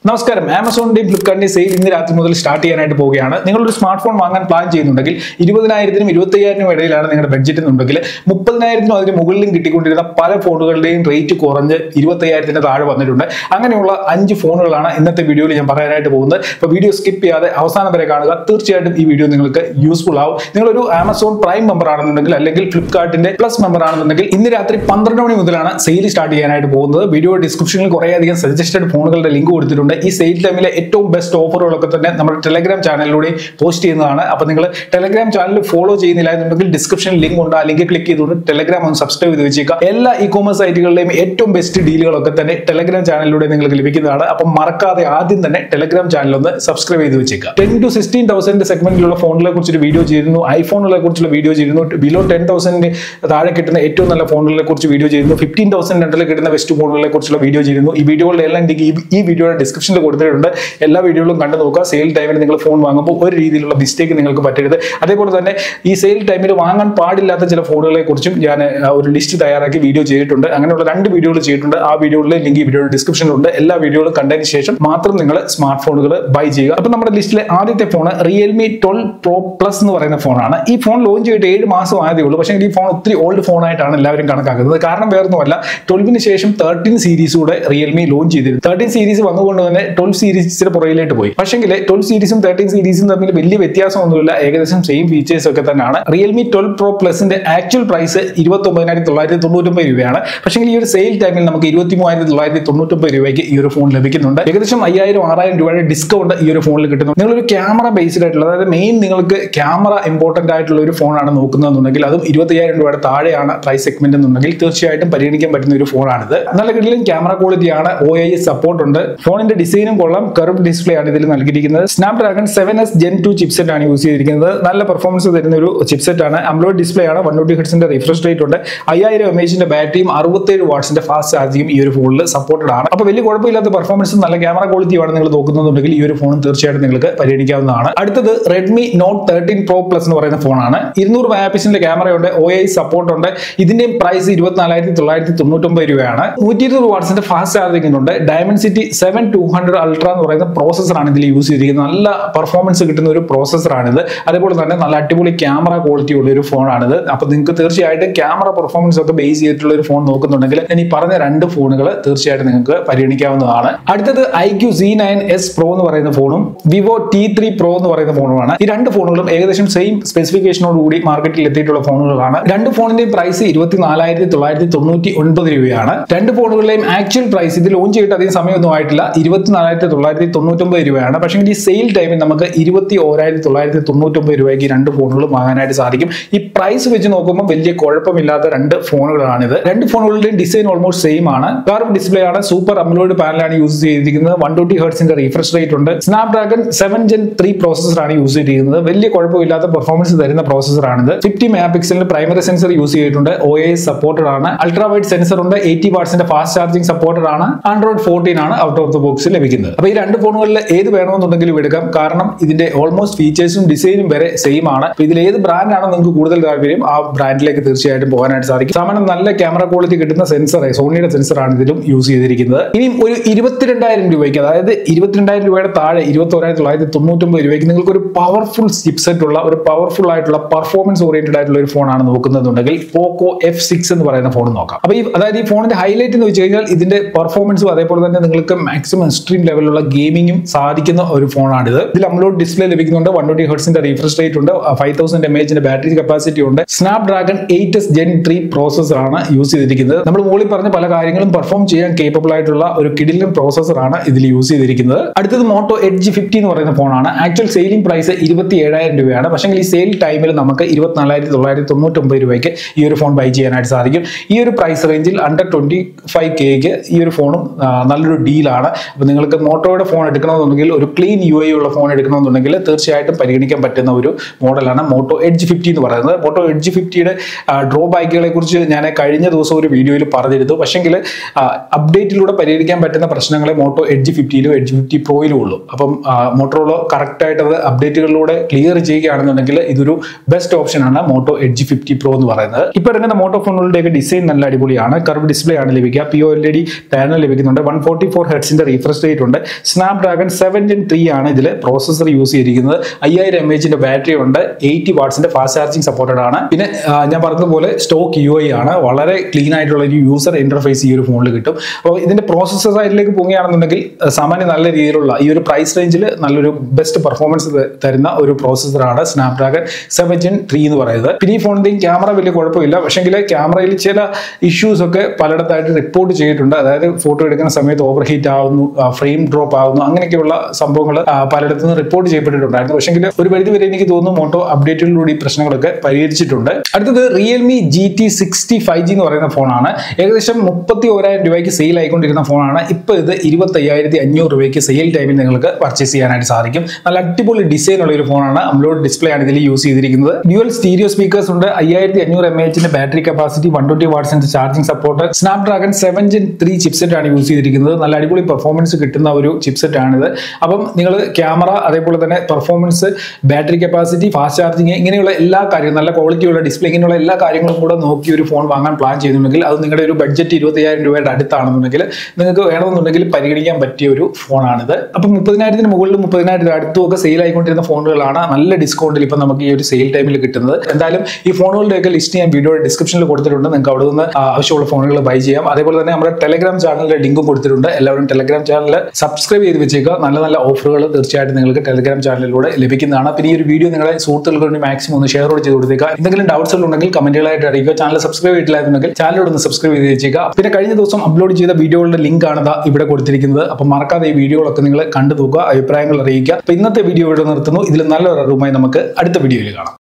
നമസ്കാരം ആമസോണിന്റെയും ഫ്ലിപ്കാർട്ടിന്റെയും സെയിൽ ഇന്ന് രാത്രി മുതൽ സ്റ്റാർട്ട് ചെയ്യാനായിട്ട് പോവുകയാണ് നിങ്ങളൊരു സ്മാർട്ട് ഫോൺ വാങ്ങാൻ പ്ലാൻ ചെയ്യുന്നുണ്ടെങ്കിൽ ഇരുപതിനായിരത്തിനും ഇരുപത്തയ്യായിരത്തിനും ഇടയിലാണ് നിങ്ങളുടെ ബഡ്ജറ്റ് എന്നുണ്ടെങ്കിൽ മുപ്പതിനായിരത്തിനും അതിന് മുകളിലും കിട്ടിക്കൊണ്ടിരുന്ന പല ഫോണുകളുടെയും റേറ്റ് കുറഞ്ഞ് ഇരുപത്തയ്യായിരത്തിന് താഴെ വന്നിട്ടുണ്ട് അങ്ങനെയുള്ള അഞ്ച് ഫോണുകളാണ് ഇന്നത്തെ വീഡിയോയിൽ ഞാൻ പറയാനായിട്ട് പോകുന്നത് അപ്പോൾ വീഡിയോ സ്കിപ്പ് ചെയ്യാതെ അവസാനം വരെ കാണുക തീർച്ചയായിട്ടും ഈ വീഡിയോ നിങ്ങൾക്ക് യൂസ്ഫുൾ ആവും നിങ്ങളൊരു ആമസോൺ പ്രൈം മെമ്പർ ആണെന്നുണ്ടെങ്കിൽ അല്ലെങ്കിൽ ഫ്ലിപ്കാർട്ടിന്റെ പ്ലസ് മെമ്പർ ആണെന്നുണ്ടെങ്കിൽ ഇന്ന് രാത്രി പന്ത്രണ്ട് മണി മുതലാണ് സെയിൽ സ്റ്റാർട്ട് ചെയ്യാനായിട്ട് പോകുന്നത് വീഡിയോ ഡിസ്ക്രിപ്ഷനിൽ കുറേയധികം സജസ്റ്റഡ് ഫോണുകളുടെ ലിങ്ക് കൊടുത്തിട്ടുണ്ട് ഈ സെയിൽ ടൈമിലെ ഏറ്റവും ബെസ്റ്റ് ഓഫറുകളൊക്കെ തന്നെ നമ്മുടെ ടെലഗ്രാം ചാനലിലൂടെ പോസ്റ്റ് ചെയ്യുന്നതാണ് അപ്പോൾ നിങ്ങൾ ടെലഗ്രാം ചാനൽ ഫോളോ ചെയ്യുന്നില്ല എന്നുണ്ടെങ്കിൽ ഡിസ്ക്രിപ്ഷനിൽ ലിങ്ക് ഉണ്ട് ആ ലിങ്ക് ക്ലിക്ക് ചെയ്തുകൊണ്ട് ടെലഗ്രാം ഒന്ന് സബ്സ്ക്രൈബ് ചെയ്ത് വെച്ചേക്കുക എല്ലാ ഇ കോമേഴ്സ് സൈറ്റുകളുടെയും ഏറ്റവും ബെസ്റ്റ് ഡീലുകളൊക്കെ തന്നെ ടെലഗ്രാം ചാനലിലൂടെ നിങ്ങൾക്ക് ലഭിക്കുന്നതാണ് അപ്പം മറക്കാതെ ആദ്യം തന്നെ ടെലഗ്രാം ചാനൽ ഒന്ന് സബ്സ്ക്രൈബ് ചെയ്ത് വെച്ചേക്കുക ടെൻ ടു സിക്സ്റ്റീൻ തൗസൻഡ് സെഗ്മെന്റിലുള്ള ഫോണുകളെ കുറിച്ചൊരു വീഡിയോ ചെയ്തിരുന്നു ഐഫോണുകളെ കുറിച്ചുള്ള വീഡിയോ ചെയ്തിരുന്നു ബിലോ ടെൻ തൗസൻഡ് താഴെ കിട്ടുന്ന ഏറ്റവും നല്ല ഫോണുകളെ കുറിച്ച് വീഡിയോ ചെയ്യുന്നു ഫിഫ്റ്റീൻ തൗസൻഡ് രണ്ടിൽ കിട്ടുന്ന ബെസ്റ്റ് ഫോണുകളെ കുറിച്ചുള്ള വീഡിയോ ചെയ്യുന്നു ഈ വീഡിയോകളുടെ എല്ലാം ലിങ്ക് ഈ വീഡിയോയുടെ ഡിസ്ക്രിപ്ഷനിൽ കൊടുത്തിട്ടുണ്ട് എല്ലാ വീഡിയോകളും കണ്ടു നോക്കുക സെയിൽ ടൈമിൽ നിങ്ങൾ ഫോൺ വാങ്ങുമ്പോൾ ഒരു രീതിയിലുള്ള മിസ്റ്റേക്ക് നിങ്ങൾക്ക് പറ്റരുത് അതേപോലെ തന്നെ ഈ സെയിൽ ടൈമിൽ വാങ്ങാൻ പാടില്ലാത്ത ചില ഫോണുകളെ കുറിച്ചും ഞാൻ ആ, ഒരു ലിസ്റ്റ് തയ്യാറാക്കി വീഡിയോ ചെയ്തിട്ടുണ്ട് അങ്ങനെയുള്ള രണ്ട് വീഡിയോകൾ ചെയ്തിട്ടുണ്ട് ആ വീഡിയോയുടെ ലിങ്ക് ഈ വീഡിയോയുടെ ഡിസ്ക്രിപ്ഷനിലുണ്ട് എല്ലാ വീഡിയോകളും കണ്ടതിന് ശേഷം മാത്രം നിങ്ങൾ സ്മാർട്ട് ഫോണുകൾ ബൈ ചെയ്യുക അപ്പോൾ നമ്മുടെ ലിസ്റ്റിലെ ആദ്യത്തെ phone Realme twelve pro plus എന്ന് പറയുന്ന ഫോണാണ് ഈ ഫോൺ ലോഞ്ച് ചെയ്തിട്ട് ഏഴ് മാസം ആയതേ ഉള്ളൂ പക്ഷേ ഈ ഫോൺ ഒത്തിരി ഓൾഡ് ഫോണായിട്ടാണ് എല്ലാവരും കണക്കാക്കുന്നത് കാരണം വേറൊന്നുമല്ല ട്വൽവിന് ശേഷം തേർട്ടീൻ സീരീസ് കൂടെ റിയൽമി ലോഞ്ച് ചെയ്തിരുന്നു തേർട്ടീൻ സീരീസ് വന്നുകൊണ്ട് തന്നെ ട്വൽവ് സീരീസിന്റെ പുറകിലേക്ക് പോയി പക്ഷെങ്കിൽ ട്വൽവ് സീരീസും തേർട്ടീൻ സീരീസും തമ്മിൽ വലിയ വ്യത്യാസമൊന്നുമില്ല ഏകദേശം സെയിം ഫീച്ചേഴ്സ് ഒക്കെ തന്നെയാണ് റിയൽമി ട്വൽവ് പ്രോ പ്ലസിന്റെ ആക്ച്വൽ പ്രൈസ് ഇരുപത്തി ഒമ്പതിനായിരത്തി തൊള്ളായിരത്തി തൊണ്ണൂറ്റൊമ്പത് രൂപയാണ് പക്ഷേ ഈ ഒരു സെയിൽ ടൈമിൽ നമുക്ക് ഇരുപത്തി മൂവായിരത്തി തൊള്ളായിരത്തി തൊണ്ണൂറ്റൊമ്പത് രൂപയ്ക്ക് ഈ ഒരു ഫോൺ ലഭിക്കുന്നുണ്ട് ഏകദേശം അയ്യായിരം ആറായിരം രൂപയുടെ ഡിസ്കൗണ്ട് ഈ ഒരു ഫോണിൽ കിട്ടുന്നു നിങ്ങളൊരു ക്യാമറ ബേസ്ഡ് ആയിട്ടുള്ള അതായത് മെയിൻ നിങ്ങൾക്ക് ക്യാമറ ഇമ്പോർട്ടന്റ് ആയിട്ടുള്ള ഒരു ഫോണാണ് നോക്കുന്നതെന്നുണ്ടെങ്കിൽ അതും ഇരുപത്തയ്യായിരം രൂപയുടെ താഴെയാണ് പ്രൈസ് സെഗ്മെന്റ് എന്നുണ്ടെങ്കിൽ തീർച്ചയായിട്ടും പരിഗണിക്കാൻ പറ്റുന്ന ഒരു ഫോണാണിത് നല്ല കിടലും ക്യാമറ ക്വാളിറ്റി ആണ് ഒ ഐ എസ് സപ്പോർട്ട് ഉണ്ട് ഫോണിന്റെ ഡിസൈനും കൊള്ളാം കർവ് ഡിസ്പ്ലേ ആണ് ഇതിൽ നൽകിയിരിക്കുന്നത് Snapdragon seven S gen two chipset ആണ് യൂസ് ചെയ്തിരിക്കുന്നത് നല്ല പെർഫോമൻസ് തരുന്ന ഒരു ചിപ്സെറ്റ് ആണ് അംബ്ലോഡ് ഡിസ്പ്ലേ ആണ് വൺ ട്വന്റി ഹെഡ്സിന്റെ റിഫ്രഷ് റേറ്റ് ഉണ്ട് അയ്യായിരം എം എച്ചിന്റെ ബാറ്ററിയും അറുപത്തേഴ് വാട്സിന്റെ ഫാസ്റ്റ് ചാർജിങ്ങും ഈ ഒരു ഫോണിൽ സപ്പോർട്ടഡ് ആണ് അപ്പോൾ വലിയ കുഴപ്പമില്ലാത്ത പെർഫോമൻസും നല്ല ക്യാമറ ക്വാളിറ്റിയുമാണ് നിങ്ങൾ നോക്കുന്നുണ്ടെങ്കിൽ ഈ ഒരു ഫോൺ തീർച്ചയായിട്ടും നിങ്ങൾക്ക് പരിഗണിക്കാവുന്നതാണ് അടുത്തത് Redmi note thirteen pro plus എന്ന് പറയുന്ന ഫോണാണ് ഇരുന്നൂറ് മെഗാപിക്സലിന്റെ ക്യാമറയുണ്ട് ഒ ഐ സപ്പോർട്ട് ഉണ്ട് ഇതിന്റെയും പ്രൈസ് ഇരുപത്തിനാലായിരത്തി തൊള്ളായിരത്തി തൊണ്ണൂറ്റൊമ്പത് രൂപയാണ് നൂറ്റി ഇരുപത് വാട്സിന്റെ ഫാസ്റ്റ് ചാർജിംഗ് ഉണ്ട് Dimensity seven two hundred ultra എന്ന് പറയുന്ന പ്രോസസ്സറാണ് ഇതിൽ യൂസ് ചെയ്തിരിക്കുന്നത് നല്ല പെർഫോമൻസ് കിട്ടുന്ന ഒരു പ്രോസസ്സറാണിത് അതേപോലെ തന്നെ നല്ല അടിപൊളി ക്യാമറ ക്വാളിറ്റി ഉള്ള ഒരു ഫോണാണിത് അപ്പോൾ നിങ്ങൾക്ക് തീർച്ചയായിട്ടും ക്യാമറ പെർഫോമൻസ് ഒക്കെ ബേസ് ചെയ്തിട്ടുള്ള ഒരു ഫോൺ നോക്കുന്നുണ്ടെങ്കിൽ ഞാൻ ഈ പറഞ്ഞ രണ്ട് ഫോണുകൾ തീർച്ചയായിട്ടും നിങ്ങൾക്ക് പരിഗണിക്കാവുന്നതാണ് അടുത്തത് I Q Z nine S pro എന്ന് പറയുന്ന ഫോണും വിവോ ടി ത്രീ പ്രോ എന്ന് പറയുന്ന ഫോണുമാണ് ഈ രണ്ട് ഫോണുകളും ഏകദേശം സെയിം സ്പെസിഫിക്കേഷനോട് കൂടി മാർക്കറ്റിൽ എത്തിയിട്ടുള്ള ഫോണുകളാണ് രണ്ട് ഫോണിന്റെയും പ്രൈസ് ഇരുപത്തിനാലായിരത്തി തൊള്ളായിരത്തി തൊണ്ണൂറ്റി ഒൻപത് രൂപയാണ് രണ്ട് ഫോണുകളുടെയും ആക്ച്വൽ പ്രൈസ് ഇത് ലോഞ്ച് ചെയ്തിട്ട് അധികം സമയമൊന്നും ആയിട്ടില്ല ഇരുപത്തിനാലായിരത്തി തൊള്ളായിരത്തി തൊണ്ണൂറ്റൊമ്പത് രൂപയാണ് പക്ഷേ ഈ സെയിൽ ടൈമിൽ നമുക്ക് ഇരുപത്തി ഓരായിരത്തി തൊള്ളായിരത്തി തൊണ്ണൂറ്റൊമ്പത് രൂപയ്ക്ക് ഈ രണ്ട് ഫോണുകളും വാങ്ങാനായിട്ട് സാധിക്കും ഈ പ്രൈസ് വെച്ച് നോക്കുമ്പോൾ വലിയ കുഴപ്പമില്ലാത്ത രണ്ട് ഫോണുകളാണിത് രണ്ട് ഫോണുകളുടെയും ഡിസൈൻ ഓൾമോസ്റ്റ് സെയിം ആണ് കർവ് ഡിസ്പ്ലേ ആണ് സൂപ്പർ അമലോഡ് പാനലാണ് യൂസ് ചെയ്തിരിക്കുന്നത് വൺ ട്വന്റി ഹെർട്സിന്റെ റീഫ്രഷ് റേറ്റ് ഉണ്ട് സ്നാപ്ഡ്രാഗൺ സെവൻ ജെൻ ത്രീ പ്രോസസ്സറാണ് യൂസ് ചെയ്തിരിക്കുന്നത് വലിയ കുഴപ്പമില്ലാത്ത പെർഫോമൻസ് തരുന്ന പ്രോസസ്സറാണിത് ഫിഫ്റ്റി മെഗാ പിക്സലിന്റെ പ്രൈമറി സെൻസർ യൂസ് ചെയ്തിട്ടുണ്ട് ഒ എസ് സപ്പോർട്ടഡ് ആണ് അൾട്രാ വൈഡ് സെൻസർ ഉണ്ട് എയ്റ്റി വാട്സിന്റെ ഫാസ്റ്റ് ചാർജിംഗ് സപ്പോർട്ടഡ് ആണ് ആൻഡ്രോയിഡ് ഫോർട്ടീൻ ആണ് ഔട്ട് ഓഫ് ദ ബോക്സ് ലഭിക്കുന്നത് അപ്പോൾ ഈ രണ്ട് ഫോണുകളിൽ ഏത് വേണമെന്നുണ്ടെങ്കിലും എടുക്കാം കാരണം ഇതിന്റെ ഓൾമോസ്റ്റ് ഫീച്ചേഴ്സും ഡിസൈനും വരെ സെയിം ആണ് അപ്പോൾ ഇതിൽ ഏത് ബ്രാൻഡാണോ നിങ്ങൾക്ക് കൂടുതൽ താല്പര്യം ആ ബ്രാൻഡിലേക്ക് തീർച്ചയായിട്ടും പോകാനായിട്ട് സാധിക്കും സാമാന്യം നല്ല ക്യാമറ ക്വാളിറ്റി കിട്ടുന്ന സെൻസർ സോണിയുടെ സെൻസർ ആണ് ഇതിലും യൂസ് ചെയ്തിരിക്കുന്നത് ഇനിയും ഒരു ഇരുപത്തിരണ്ടായിരം രൂപയ്ക്ക് അതായത് ഇരുപത്തിരണ്ടായിരം രൂപയുടെ താഴെ ഇരുപത്തോരായിരത്തി തൊള്ളായിരത്തി തൊണ്ണൂറ്റൊമ്പത് രൂപയ്ക്ക് നിങ്ങൾക്ക് ഒരു പവർഫുൾ ചിപ്സെറ്റ് ഉള്ള ഒരു പവർഫുൾ ആയിട്ടുള്ള പെർഫോമൻസ് ഓറിയന്റഡ് ആയിട്ടുള്ള ഒരു ഫോണാണ് നോക്കുന്നതെന്നുണ്ടെങ്കിൽ പോക്കോ എഫ് സിക്സ് എന്ന് പറയുന്ന ഫോൺ നോക്കാം അപ്പോൾ ഈ അതായത് ഈ ഫോണിന്റെ ഹൈലൈറ്റ് എന്ന് വെച്ച് കഴിഞ്ഞാൽ ഇതിന്റെ പെർഫോമൻസും അതേപോലെ തന്നെ നിങ്ങൾക്ക് മാക്സിമം എക്സ്ട്രീം ലെവലിലുള്ള ഗെയിമിങ്ങും സാധിക്കുന്ന ഒരു ഫോണാണിത് ഇതിൽ അംലോഡ് ഡിസ്പ്ലേ ലഭിക്കുന്നുണ്ട് വൺ ട്വന്റി ഹെർട്സിന്റെ റീഫ്രഷ് റേറ്റ് ഉണ്ട് ഫൈവ് തൗസൻഡ് എം എച്ചിന്റെ ബാറ്ററി കപ്പാസിറ്റി ഉണ്ട് Snapdragon eight S gen three processor ആണ് യൂസ് ചെയ്തിരിക്കുന്നത് നമ്മൾ മുകളിൽ പറഞ്ഞ പല കാര്യങ്ങളും പെർഫോം ചെയ്യാൻ കേപ്പബിൾ ആയിട്ടുള്ള ഒരു കിഡിലും പ്രോസസ്സർ ആണ് ഇതിൽ യൂസ് ചെയ്തിരിക്കുന്നത് അടുത്തത് മോട്ടോ എഡ്ജ് ഫിഫ്റ്റി എന്ന് പറയുന്ന ഫോണാണ് ആക്ച്വൽ സെയിലിംഗ് പ്രൈസ് ഇരുപത്തി ഏഴായിരം രൂപയാണ് പക്ഷേ ഈ സെയിൽ ടൈമിൽ നമുക്ക് ഇരുപത്തിനാലായിരത്തി തൊള്ളായിരത്തി തൊണ്ണൂറ്റൊമ്പത് രൂപയ്ക്ക് ഈ ഒരു ഫോൺ ബൈ ചെയ്യാനായിട്ട് സാധിക്കും ഈ ഒരു പ്രൈസ് റേഞ്ചിൽ അണ്ടർ ട്വന്റി ഫൈവ് കെക്ക് ഈ ഒരു ഫോണും ആ, നല്ലൊരു ഡീലാണ് അപ്പോൾ നിങ്ങൾക്ക് മോട്ടോയുടെ ഫോൺ എടുക്കണമെന്നുണ്ടെങ്കിൽ ഒരു ക്ലീൻ യു ഐ ഉള്ള ഫോൺ എടുക്കണമെന്നുണ്ടെങ്കിൽ തീർച്ചയായിട്ടും പരിഗണിക്കാൻ പറ്റുന്ന ഒരു മോഡലാണ് മോട്ടോ എഡ്ജ് ഫിഫ്റ്റി എന്ന് പറയുന്നത് മോട്ടോ എഡ്ജ് ഫിഫ്റ്റിയുടെ ഡ്രോ ബാക്കുകളെ കുറിച്ച് ഞാൻ കഴിഞ്ഞ ദിവസം ഒരു വീഡിയോയിൽ പറഞ്ഞിരുന്നു പക്ഷെങ്കിൽ അപ്ഡേറ്റിലൂടെ പരിഹരിക്കാൻ പറ്റുന്ന പ്രശ്നങ്ങളെ മോട്ടോ എഡ്ജ് ഫിഫ്റ്റിയിലും എഡ്ജ് ഫിഫ്റ്റി പ്രോയിലും ഉള്ളൂ അപ്പം മോട്ടോറോളോ കറക്റ്റായിട്ട് അത് അപ്ഡേറ്റുകളിലൂടെ ക്ലിയർ ചെയ്യുകയാണെന്നുണ്ടെങ്കിൽ ഇതൊരു ബെസ്റ്റ് ഓപ്ഷനാണ് മോട്ടോ എഡ്ജ് ഫിഫ്റ്റി പ്രോ എന്ന് പറയുന്നത് ഇപ്പോൾ ഇറങ്ങുന്ന മോട്ടോ ഫോണുകളുടെയൊക്കെ ഡിസൈൻ നല്ല അടിപൊളിയാണ് കർവ് ഡിസ്പ്ലേ ആണ് ലഭിക്കുക P O L E D panel ലഭിക്കുന്നുണ്ട് വൺ ഫോർട്ടി ഫോർ ഹെഡ്സിന്റെ റീഫ്രഷ് റിഫ്രഷ് റേറ്റ് ഉണ്ട് സ്നാപ്ഡ്രാഗൺ സെവൻ ജെൻ ത്രീ ആണ് ഇതിൽ പ്രോസസർ യൂസ് ചെയ്തിരിക്കുന്നത് അയ്യായിരം എം എച്ചിന്റെ ബാറ്ററി ഉണ്ട് എയ്റ്റി വാട്ട്സിന്റെ ഫാസ്റ്റ് ചാർജിങ് സപ്പോർട്ടഡ് ആണ് പിന്നെ ആ, ഞാൻ പറഞ്ഞതുപോലെ സ്റ്റോക്ക് യു ഐ ആണ് വളരെ ക്ലീൻ ആയിട്ടുള്ള ഒരു യൂസർ ഇന്റർഫേസ് ഈ ഒരു ഫോണിൽ കിട്ടും അപ്പോൾ ഇതിന്റെ പ്രോസസർ സൈഡിലേക്ക് പോവുകയാണെന്നുണ്ടെങ്കിൽ ആ, സാമാന്യം നല്ല രീതിയിലുള്ള ഈ ഒരു പ്രൈസ് റേഞ്ചിൽ നല്ലൊരു ബെസ്റ്റ് പെർഫോമൻസ് തരുന്ന ഒരു പ്രോസസ്സറാണ് സ്നാപ്ഡ്രാഗൺ സെവൻ ജെൻ ത്രീ എന്ന് പറയുന്നത് പിന്നെ ഈ ഫോണിന്റെയും ക്യാമറ വലിയ കുഴപ്പമില്ല പക്ഷേങ്കിൽ ക്യാമറയിൽ ചില ഇഷ്യൂസ് ഒക്കെ പലയിടത്തായിട്ട് റിപ്പോർട്ട് ചെയ്തിട്ടുണ്ട് അതായത് ഫോട്ടോ എടുക്കുന്ന സമയത്ത് ഓവർ ഹീറ്റ് ആവുന്നു ഫ്രെയിം ഡ്രോപ്പ് ആവുന്നു അങ്ങനെയൊക്കെയുള്ള സംഭവങ്ങൾ പലയിടത്തു നിന്ന് റിപ്പോർട്ട് ചെയ്യപ്പെട്ടിട്ടുണ്ടായിരുന്നു പക്ഷേങ്കിൽ ഒരു പരിധി വരെ എനിക്ക് തോന്നുന്നു മോട്ടോ അപ്ഡേറ്റുകളിലൂടെ ഈ പ്രശ്നങ്ങളൊക്കെ പരിഹരിച്ചിട്ടുണ്ട് അടുത്തത് Realme G T sixty five G എന്ന് പറയുന്ന ഫോണാണ് ഏകദേശം മുപ്പത്തി ഓരായിരം രൂപയ്ക്ക് സെയിൽ ആയിക്കൊണ്ടിരുന്ന ഫോണാണ് ഇപ്പോൾ ഇത് ഇരുപത്തി അയ്യായിരത്തി അഞ്ഞൂറ് രൂപയ്ക്ക് സെയിൽ ടൈമിൽ നിങ്ങൾക്ക് പർച്ചേസ് ചെയ്യാനായിട്ട് സാധിക്കും നല്ല അടിപൊളി ഡിസൈൻ ഉള്ള ഒരു ഫോണാണ് അംലോഡ് ഡിസ്പ്ലേ ആണ് ഇതിൽ യൂസ് ചെയ്തിരിക്കുന്നത് ഡ്യുവൽ സ്റ്റീരിയോ സ്പീക്കേഴ്സ് ഉണ്ട് അയ്യായിരത്തി അഞ്ഞൂറ് എം എച്ചിന്റെ ബാറ്ററി കപ്പാസിറ്റി വൺ ട്വന്റി വാട്ട്സിന്റെ charging support Snapdragon seven gen three chipset ആണ് യൂസ് ചെയ്തിരിക്കുന്നത് നല്ല അടിപൊളി പെർഫോമൻസ് കിട്ടുന്ന ഒരു ചിപ്സെറ്റ് ആണിത് അപ്പം നിങ്ങൾ ക്യാമറ അതേപോലെ തന്നെ performance battery capacity fast charging ഇങ്ങനെയുള്ള എല്ലാ കാര്യങ്ങളും നല്ല ക്വാളിറ്റിയുള്ള ഡിസ്പ്ലേ ഇങ്ങനെയുള്ള എല്ലാ കാര്യങ്ങളും കൂടെ നോക്കി ഒരു ഫോൺ വാങ്ങാൻ പ്ലാൻ ചെയ്യുന്നുണ്ടെങ്കിൽ അത് നിങ്ങളുടെ ഒരു ബഡ്ജറ്റ് ഇരുപത്തയ്യായിരം രൂപയുടെ അടുത്താണെന്നുണ്ടെങ്കിൽ നിങ്ങൾക്ക് വേണമെന്നുണ്ടെങ്കിൽ പരിഗണിക്കാൻ പറ്റിയ ഒരു ഫോണാണിത് അപ്പം മുപ്പതിനായിരത്തിന് മുകളിൽ മുപ്പതിനായിരത്തിന് അടുത്തും ഒക്കെ സെയിൽ ആയിക്കൊണ്ടിരുന്ന ഫോണുകളാണ് നല്ല ഡിസ്കൗണ്ടിൽ ഇപ്പം നമുക്ക് ഈ ഒരു സെയിൽ ടൈമിൽ കിട്ടുന്നത് എന്തായാലും ഈ ഫോണുകളുടെയൊക്കെ ലിസ്റ്റ് ഞാൻ വീഡിയോയുടെ ഡിസ്ക്രിപ്ഷനിൽ കൊടുത്തിട്ടുണ്ട് നിങ്ങൾക്ക് അവിടെ നിന്ന് ആ, ആവശ്യമുള്ള ഫോണുകൾ ബൈ ചെയ്യാം അതേപോലെ തന്നെ നമ്മുടെ ടെലഗ്രാം ചാനലിന്റെ ലിങ്കും കൊടുത്തിട്ടുണ്ട് എല്ലാവരും ടെലഗ്രാം ചാനൽ സബ്സ്ക്രൈബ് ചെയ്ത് വെച്ചേക്കുക നല്ല നല്ല ഓഫറുകൾ തീർച്ചയായിട്ടും നിങ്ങൾക്ക് ടെലഗ്രാം ചാനലിലൂടെ ലഭിക്കുന്നതാണ് പിന്നെ ഈ ഒരു വീഡിയോ നിങ്ങളെ സുഹൃത്തുക്കൾക്ക് വേണ്ടി മാക്സിമം ഒന്ന് ഷെയർ ചെയ്ത് കൊടുത്തേക്കുക എന്തെങ്കിലും ഡൗട്ട്സ് ഉണ്ടെങ്കിൽ കമന്റുകളായിട്ട് അറിയിക്കുക ചാനൽ സബ്സ്ക്രൈബ് ചെയ്തിട്ടില്ലായിരുന്നെങ്കിൽ ചാനലോട് ഒന്ന് സബ്സ്ക്രൈബ് ചെയ്ത് വെച്ചേക്കുക പിന്നെ കഴിഞ്ഞ ദിവസം അപ്ലോഡ് ചെയ്ത വീഡിയോകളുടെ ലിങ്ക് ആണ് ദാ ഇവിടെ കൊടുത്തിരിക്കുന്നത് അപ്പം മറക്കാതെ ഈ വീഡിയോകളൊക്കെ നിങ്ങൾ കണ്ടു നോക്കുക അഭിപ്രായങ്ങൾ അറിയിക്കുക അപ്പൊ ഇന്നത്തെ വീഡിയോ ഇവിടെ നിർത്തുന്നു ഇതിൽ നല്ലൊരു അറിവുമായി നമുക്ക് അടുത്ത വീഡിയോയിൽ കാണാം